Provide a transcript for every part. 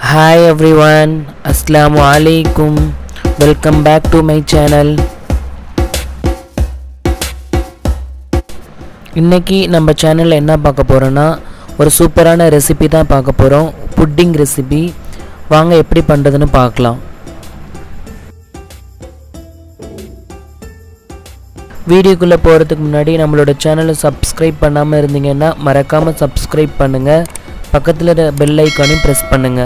Hi everyone, Assalamu alaikum. Welcome back to my channel. இன்னைக்கு நம்ம சேனலில் என்ன பார்க்க போகிறோன்னா ஒரு சூப்பரான ரெசிபி தான் பார்க்க போகிறோம் புட்டிங் ரெசிபி வாங்க எப்படி பண்ணுறதுன்னு பார்க்கலாம் வீடியோக்குள்ளே போகிறதுக்கு முன்னாடி நம்மளோட சேனலை சப்ஸ்கிரைப் பண்ணாமல் இருந்தீங்கன்னா மறக்காமல் சப்ஸ்கிரைப் பண்ணுங்கள் பக்கத்தில் பெல் ஐக்கானையும் ப்ரெஸ் பண்ணுங்கள்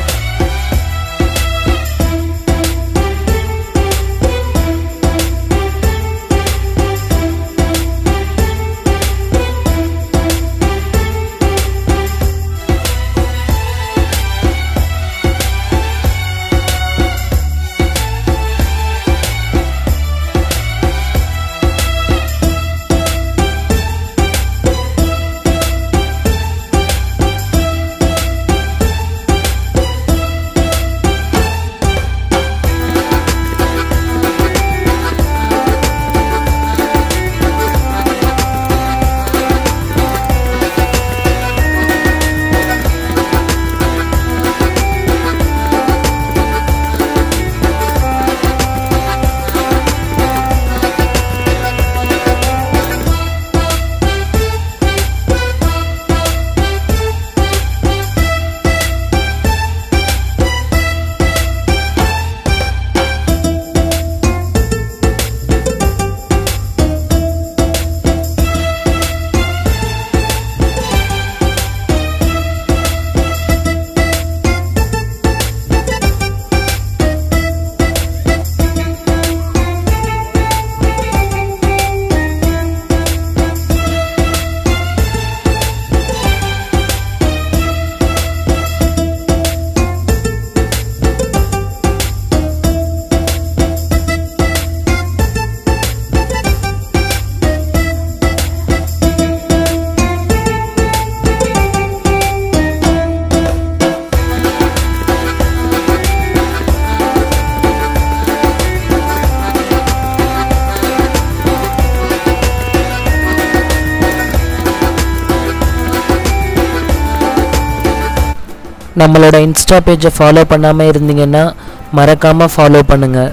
நம்மளோட இன்ஸ்டா பேஜை ஃபாலோ பண்ணாமல் இருந்தீங்கன்னா மறக்காமல் ஃபாலோ பண்ணுங்கள்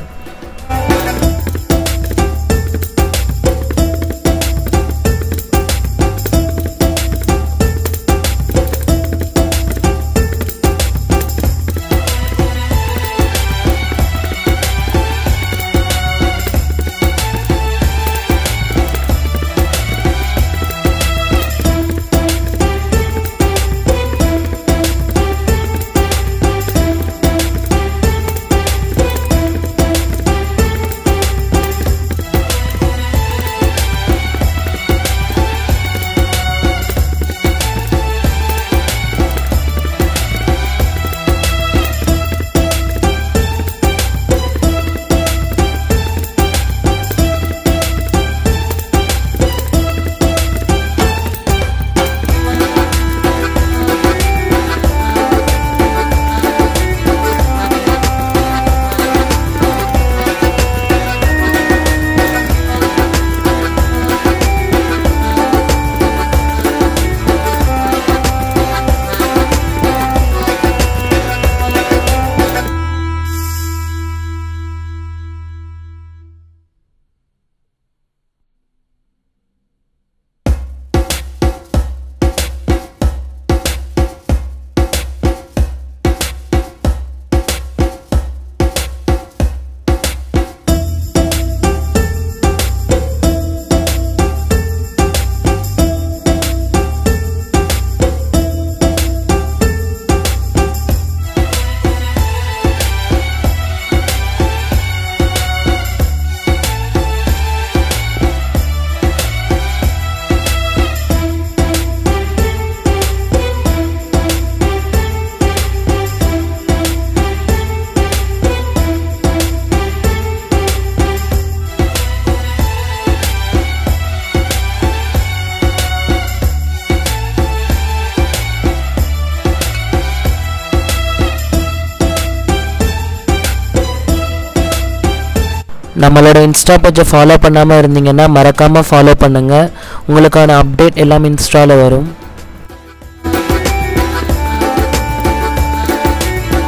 நம்மளோட இன்ஸ்டா பேஜை ஃபாலோ பண்ணாமல் இருந்தீங்கன்னா மறக்காமல் ஃபாலோ பண்ணுங்கள் உங்களுக்கான அப்டேட் எல்லாம் இன்ஸ்டாவில் வரும்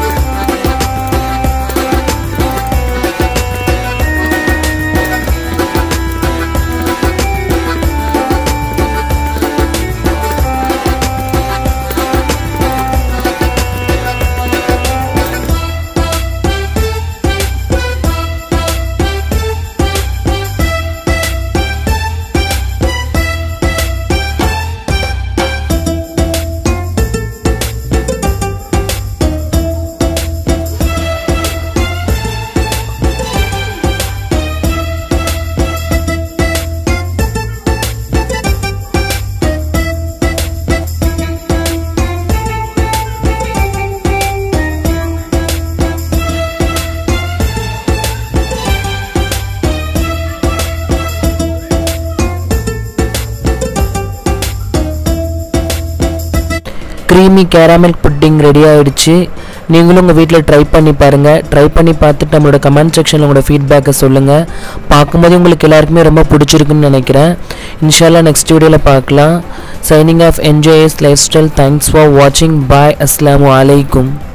க்ரீமி கேராமல் புட்டிங் ரெடி ஆயிடுச்சு நீங்களும் உங்கள் வீட்டில் ட்ரை பண்ணி பாருங்கள் ட்ரை பண்ணி பார்த்துட்டு நம்மளோட கமெண்ட் செக்ஷனில் உங்களோட ஃபீட்பேக்கை சொல்லுங்கள் பார்க்கும்போது உங்களுக்கு எல்லாருக்குமே ரொம்ப பிடிச்சிருக்குன்னு நினைக்கிறேன் இன்ஷால்லா நெக்ஸ்ட் வீடியோவில் பார்க்கலாம் signing off enjoys lifestyle thanks for வாட்சிங் பாய் அஸ்லாம் வலைக்கும்